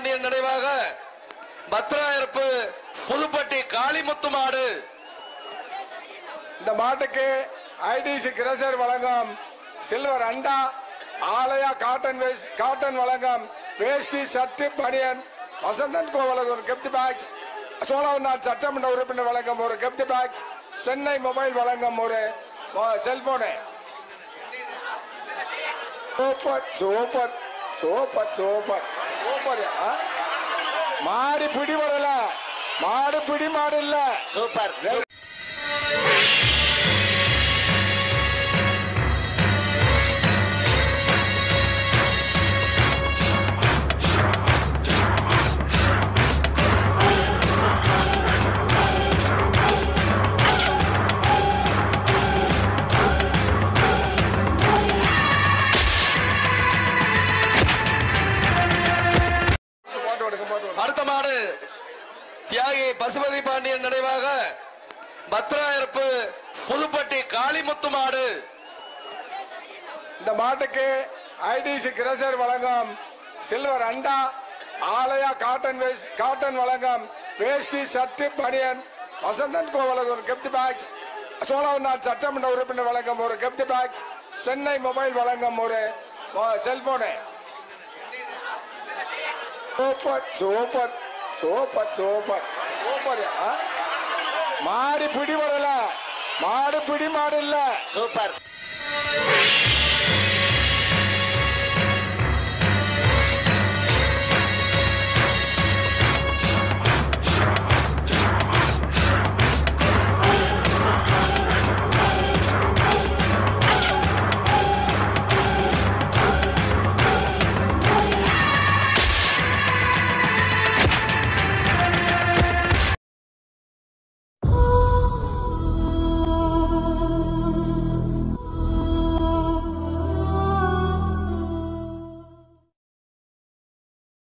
பாண்டியன் நினைவாக பத்ராயிரப்பு புதுப்பட்டி காளிமுத்து மாடு இந்த மாட்டுக்கு ஐடிசி கிரசர் வழங்கும் சில்வர் அண்டா ஆலயா காட்டன் வேஸ்ட் காட்டன் வழங்கும் வேஷ்டி சட்டு பனியன் வசந்தன் கோ வழங்கும் ஒரு கிஃப்ட் பேக்ஸ் சோழவநாட் சட்டமன்ற உறுப்பினர் வழங்கும் ஒரு கிஃப்ட் பேக்ஸ் சென்னை மொபைல் வழங்கும் ஒரு cellphone super super super super super ஆ? மாடு பிடி வரல மாடு பிடி மாடு இல்ல சூப்பர் போட்டு விடுங்க போட்டு விடுங்க அடுத்த மாடு தியாகி பசுபதி பாண்டியன் நினைவாக பத்ராயிரப்பு புதுப்பட்டி காளிமுத்து மாடு இந்த மாட்டுக்கு ஐடிசி கிரசர் வழங்கும் சில்வர் அண்டா ஆலயா காட்டன் வேஸ்ட் காட்டன் வழங்கும் வேஷ்டி சட்டு பனியன் வசந்தன் கோ வழங்கும் ஒரு கிஃப்ட் பேக்ஸ் சோழவநாட் சட்டமன்ற உறுப்பினர் வழங்கும் ஒரு கிஃப்ட் பேக்ஸ் சென்னை மொபைல் வழங்கும் ஒரு cellphone super super super super super ஆ? மாடு பிடி வரல மாடு பிடி மாடு இல்ல சூப்பர்